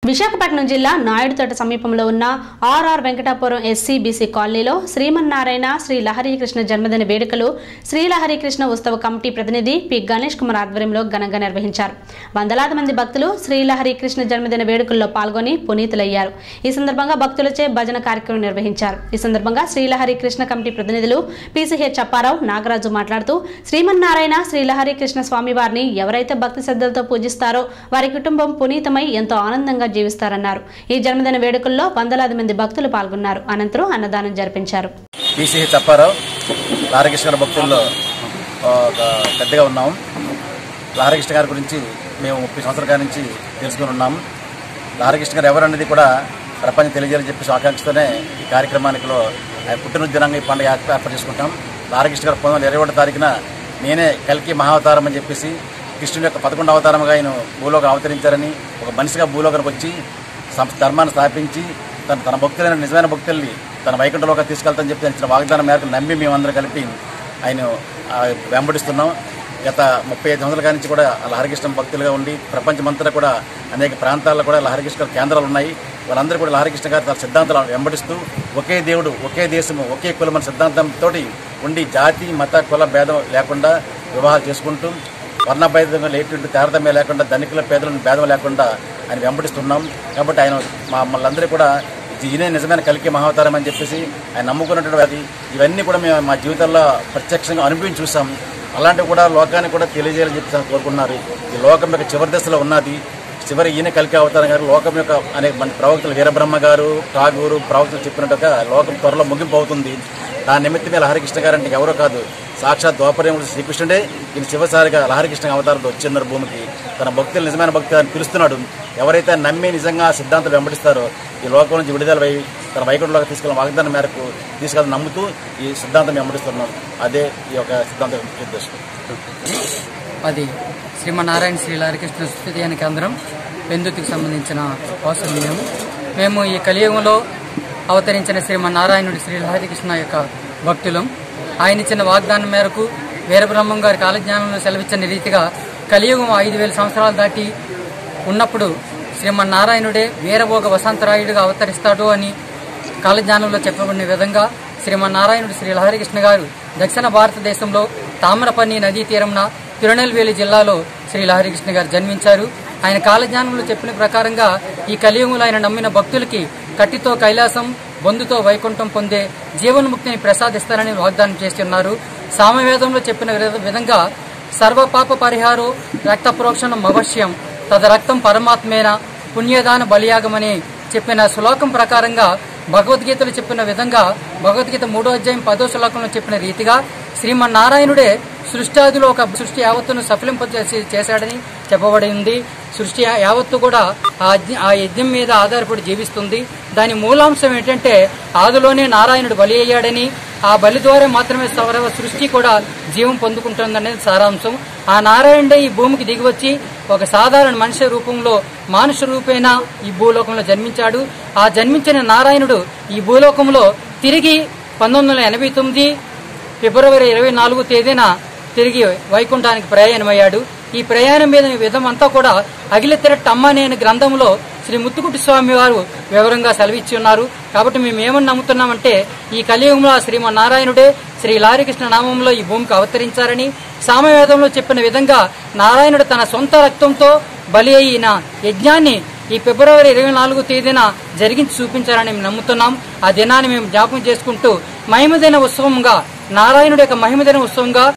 విశాఖపట్నం జిల్లా నాయుడుతోట సమీపంలో ఉన్న ఆర్ఆర్ వెంకటాపురం ఎస్సీ బీసీ కాలనీలో శ్రీమన్నారాయణ శ్రీ లహరీకృష్ణ జన్మదిన వేడుకలు శ్రీ లహరీకృష్ణ ఉత్సవ కమిటీ ప్రతినిధి పి గణేష్ కుమార్ ఆధ్వర్యంలో ఘనంగా నిర్వహించారు వందలాది మంది భక్తులు శ్రీ లహరీకృష్ణ జన్మదిన వేడుకల్లో పాల్గొని పునీతులయ్యారు ఈ సందర్భంగా భక్తులచే భజన కార్యక్రమం నిర్వహించారు ఈ సందర్భంగా శ్రీ లహరీకృష్ణ కమిటీ ప్రతినిధులు పీసీహెచ్ అప్పారావు నాగరాజు మాట్లాడుతూ శ్రీమన్నారాయణ శ్రీ లహరీకృష్ణ స్వామి వారిని ఎవరైతే భక్తి శ్రద్ధలతో పూజిస్తారో వారి కుటుంబం పునీతమై ఎంతో ఆనందంగా జీవిస్తారన్నారు ఈ జన్మదిన వేడుకల్లో వందలాది మంది భక్తులు పాల్గొన్నారు అనంతరం అన్నదానం జరిపించారు పీసీహెచ్ అప్పారావు లారకృష్ణ గారి భక్తుల్లో ఒక పెద్దగా ఉన్నాము లారకృష్ణ గారి గురించి మేము ముప్పై సంవత్సరాల కాడి నుంచి తెలుసుకుని ఉన్నాము లారకృష్ణ గారు ఎవరు అనేది కూడా ప్రపంచం తెలియజేయాలని చెప్పేసి ఆకాంక్షతోనే ఈ కార్యక్రమానికిలో ఆయన పుట్టినరోజు దినంగా ఈ పండుగ ఏర్ప- ఏర్పాటు చేసుకుంటాం లారకృష్ణ గారు పంతొమ్మిది వందల ఇరవై ఒకటో తారీఖున నేనే కల్కి మహావతారం అని చెప్పేసి కృష్ణుని యొక్క పదకొండు అవతారముగా ఆయన భూలోకం అవతరించారని ఒక మనిషిగా భూలోకానికి వచ్చి సంస్థ ధర్మాన్ని స్థాపించి తన తన భక్తులైన నిజమైన భక్తుల్ని తన వైకుంఠలోకి తీసుకెళ్తానని చెప్పి ఆయన ఇచ్చిన వాగ్దానం మేరకు నమ్మి మేమందరం కలిపి ఆయన ఆ, వెంబడిస్తున్నాం గత ముప్పై ఐదు సంవత్సరాల కాడి నుంచి కూడా లహరికృష్ణ భక్తులుగా ఉండి ప్రపంచమంతటా కూడా అనేక ప్రాంతాల్లో కూడా లహరికృష్ణ గారి కేంద్రాలు ఉన్నాయి వాళ్ళందరూ కూడా లహరికృష్ణ గారి తన సిద్ధాంతాలను వెంబడిస్తూ ఒకే దేవుడు ఒకే దేశము ఒకే కులం అనే సిద్ధాంతంతో ఉండి జాతి మత కుల భేదం లేకుండా వివాహాలు చేసుకుంటూ వర్ణ భేదం లేటువంటి తారతమ్యం లేకుండా ధనికుల పేదలను భేదం లేకుండా ఆయన వెంబడిస్తున్నాం కాబట్టి ఆయన మా మమ్మల్ని కూడా ఈయనే నిజమైన కలికి మహావతారం అని చెప్పేసి ఆయన నమ్ముకున్నటువంటి అది ఇవన్నీ కూడా మేము మా జీవితాల్లో ప్రత్యక్షంగా అనుభవించి చూసాం అలాంటివి కూడా లోకానికి కూడా తెలియజేయాలని చెప్పి ఆయన కోరుకున్నారు ఈ లోకం యొక్క చివరి దశలో ఉన్నది చివరి ఈయన కలికి అవతారం గారు లోకం యొక్క అనేక మంది ప్రవక్తలు వీరబ్రహ్మ గారు ఠాగూరు ప్రవక్తలు చెప్పినట్టుగా లోకం త్వరలో ముగింపు అవుతుంది దాని నిమిత్తమే లహరికృష్ణ గారు అంటే ఎవరో కాదు సాక్షాత్ ద్వాపరేముడు శ్రీకృష్ణుడే ఈయన చివరిసారిగా లహరికృష్ణ అవతారంతో వచ్చిన్నారు భూమికి తన భక్తులు నిజమైన భక్తులు అని పిలుస్తున్నాడు ఎవరైతే నమ్మి నిజంగా ఆ సిద్ధాంతాలు వెంబడిస్తారో ఈ లోకం నుంచి విడుదలై తన వైకుంఠంలోకి తీసుకెళ్ళిన వాగ్దానం మేరకు తీసుకెళ్ళి నమ్ముతూ ఈ సిద్ధాంతం వెంబడిస్తున్నాం అదే ఈ యొక్క సిద్ధాంతం ఉద్దేశం అది శ్రీమన్నారాయణ శ్రీ లారికృష్ణ స్థుతియాన కేంద్రం పెందుతికి సంబంధించిన వాసులు మేము మేము ఈ కలియుగంలో అవతరించిన శ్రీమన్నారాయణుడి శ్రీ లహరికృష్ణ యొక్క భక్తులం ఆయన ఇచ్చిన వాగ్దానం మేరకు వీరబ్రహ్మం గారి కాలజ్ఞానంలో సెలవిచ్చిన రీతిగా కలియుగం ఐదు వేల సంవత్సరాలు దాటి ఉన్నప్పుడు శ్రీమన్నారాయణుడే వీరభోగ వసంతరాయుడిగా అవతరిస్తాడు అని కాలజ్ఞానంలో చెప్పబడిన విధంగా శ్రీమన్నారాయణుడు శ్రీ లహరికృష్ణ గారు దక్షిణ భారతదేశంలో తామ్రపర్ణి నదీ తీరంన తిరునెల్వేలి జిల్లాలో శ్రీ లహరికృష్ణ గారు జన్మించారు ఆయన కాలజ్ఞానంలో చెప్పిన ప్రకారంగా ఈ కలియుగంలో ఆయన నమ్మిన భక్తులకి కట్టితో కైలాసం బొందుతో వైకుంఠం పొందే జీవన్ముక్తిని ప్రసాదిస్తారని వాగ్దానం చేస్తున్నారు సామవేదంలో చెప్పిన విధ- విధంగా సర్వపాప పరిహారో రక్త ప్రోక్షణం అవశ్యం తద రక్తం పరమాత్మేన పుణ్యదాన బలియాగమని చెప్పిన శ్లోకం ప్రకారంగా భగవద్గీతలో చెప్పిన విధంగా భగవద్గీత మూడో అధ్యాయం పదో శ్లోకంలో చెప్పిన రీతిగా శ్రీమన్నారాయణుడే సృష్టాదిలో ఒక సృష్టి యావత్తును సఫలింప చేసి చేశాడని చెప్పబడి ఉంది సృష్టి యావత్తు కూడా ఆ యజ్ఞ- ఆ యజ్ఞం మీద ఆధారపడి జీవిస్తుంది దాని మూలాంశం ఏంటంటే ఆదిలోనే నారాయణుడు బలి అయ్యాడని ఆ బలి ద్వారా మాత్రమే సర్వ సృష్టి కూడా జీవం పొందుకుంటుందనేది సారాంశం ఆ నారాయణుడే ఈ భూమికి దిగివచ్చి ఒక సాధారణ మనిషి రూపంలో మానుష రూపేణ ఈ భూలోకంలో జన్మించాడు ఆ జన్మించిన నారాయణుడు ఈ భూలోకంలో తిరిగి పంతొమ్మిది వందల ఎనభై తొమ్మిది ఫిబ్రవరి ఇరవై నాలుగు తేదీన తిరిగి వైకుంఠానికి ప్రయాణమయ్యాడు ఈ ప్రయాణం మీద విధం అంతా కూడా అగిల తిరట్టమ్మ అనే గ్రంథంలో శ్రీ ముత్తుకుటి స్వామి వారు వివరంగా సెలవిచ్చి ఉన్నారు కాబట్టి మేము ఏమని నమ్ముతున్నామంటే ఈ కలియుగంలో ఆ శ్రీమన్నారాయణుడే శ్రీ లారికృష్ణ నామంలో ఈ భూమికి అవతరించారని సామవేదంలో చెప్పిన విధంగా నారాయణుడు తన సొంత రక్తంతో బలి అయిన యజ్ఞాన్ని ఈ ఫిబ్రవరి ఇరవై నాలుగు తేదీన జరిగించి చూపించారని మేము నమ్ముతున్నాం ఆ దినాన్ని మేము జ్ఞాపకం చేసుకుంటూ మహిమదిన ఉత్సవంగా నారాయణుడి యొక్క మహిమదిన ఉత్సవంగా